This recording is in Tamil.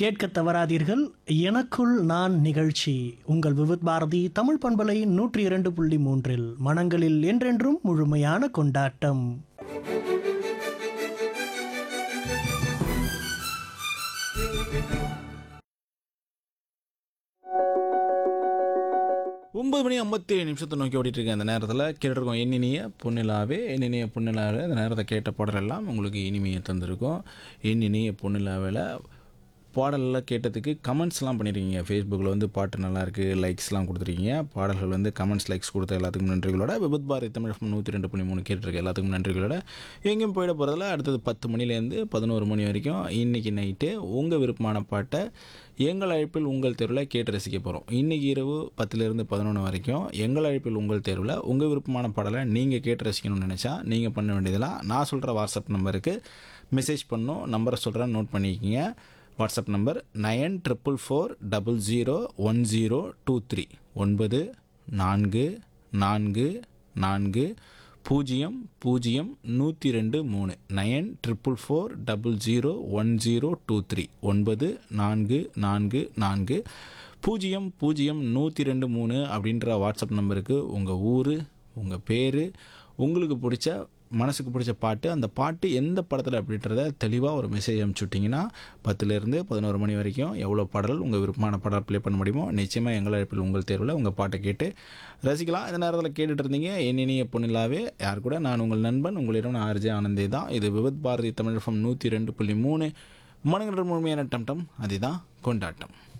கேட்க தவறாதீர்கள் எனக்குள் நான் நிகழ்ச்சி உங்கள் விவித் பாரதி தமிழ் பண்பலை நூற்றி இரண்டு புள்ளி மூன்றில் மனங்களில் என்றென்றும் முழுமையான கொண்டாட்டம் ஒன்பது மணி ஐம்பத்தி ஏழு நிமிஷத்தை நோக்கி ஓடிட்டு இருக்க அந்த நேரத்தில் கேட்டிருக்கோம் எண்ணினிய பொன்னிலாவே எண்ணினிய பொன்னிலாவே அந்த நேரத்தை கேட்ட பாடலெல்லாம் உங்களுக்கு இனிமையை தந்திருக்கும் எண்ணினிய பொன்னிலாவில் பாடலெல்லாம் கேட்டதுக்கு கமெண்ட்ஸ்லாம் பண்ணியிருக்கீங்க ஃபேஸ்புக்கில் வந்து பாட்டு நல்லாயிருக்கு லைக்ஸ்லாம் கொடுத்துருக்கீங்க பாடல்கள் வந்து கமெண்ட்ஸ் லைக்ஸ் கொடுத்த எல்லாத்துக்கும் நன்றிகளோட விபத் பாரதி தமிழ் FM நூற்றி ரெண்டு புள்ளி மூணு கேட்டிருக்க எல்லாத்துக்கும் நன்றிகளோட எங்கேயும் போயிட போகிறதில்ல அடுத்தது பத்து மணிலேருந்து பதினோரு மணி வரைக்கும் இன்றைக்கி நைட்டு உங்கள் விருப்பமான பாட்டை எங்கள் அழைப்பில் உங்கள் தேர்வில் கேட்டு ரசிக்க போகிறோம் இன்றைக்கி இரவு பத்துலேருந்து பதினொன்று வரைக்கும் எங்கள் அழைப்பில் உங்கள் தேர்வில் உங்கள் விருப்பமான பாடலை நீங்கள் கேட்டு ரசிக்கணும்னு நினச்சா நீங்கள் பண்ண வேண்டியதெல்லாம் நான் சொல்கிற வாட்ஸ்அப் நம்பருக்கு மெசேஜ் பண்ணும் நம்பரை சொல்கிறேன் நோட் பண்ணிக்கோங்க WhatsApp number nine triple four double zero one zero two three ஒன்பது நான்கு நான்கு நான்கு பூஜ்ஜியம் பூஜ்ஜியம் நூற்றி ரெண்டு மூணு nine triple four double zero one zero two three ஒன்பது நான்கு நான்கு நான்கு பூஜ்ஜியம் பூஜ்ஜியம் நூற்றி ரெண்டு மூணு அப்படின்ற வாட்ஸ்அப் நம்பருக்கு உங்கள் ஊர் உங்கள் பேர் உங்களுக்கு பிடிச்ச மனசுக்கு பிடிச்ச பாட்டு அந்த பாட்டு எந்த படத்தில் அப்படின்றத தெளிவாக ஒரு மெசேஜ் அனுப்பிச்சுட்டிங்கன்னா பத்துலேருந்து பதினோரு மணி வரைக்கும் எவ்வளோ பாடல் உங்கள் விருப்பமான பாடல் ப்ளே பண்ண முடியுமோ நிச்சயமாக எங்கள் அழைப்பில் உங்கள் தேர்வில் உங்கள் பாட்டை கேட்டு ரசிக்கலாம் இந்த நேரத்தில் கேட்டுட்டு இருந்தீங்க என்னினிய பொண்ணிலாவே யார் கூட நான் உங்கள் நண்பன் உங்களிடம் நான் ஆர்ஜே ஆனந்தே தான் இது விபத் பாரதி தமிழ் ஃபம் நூற்றி ரெண்டு புள்ளி மூணு மனங்கள் முழுமையான டம்டம் அதுதான் கொண்டாட்டம்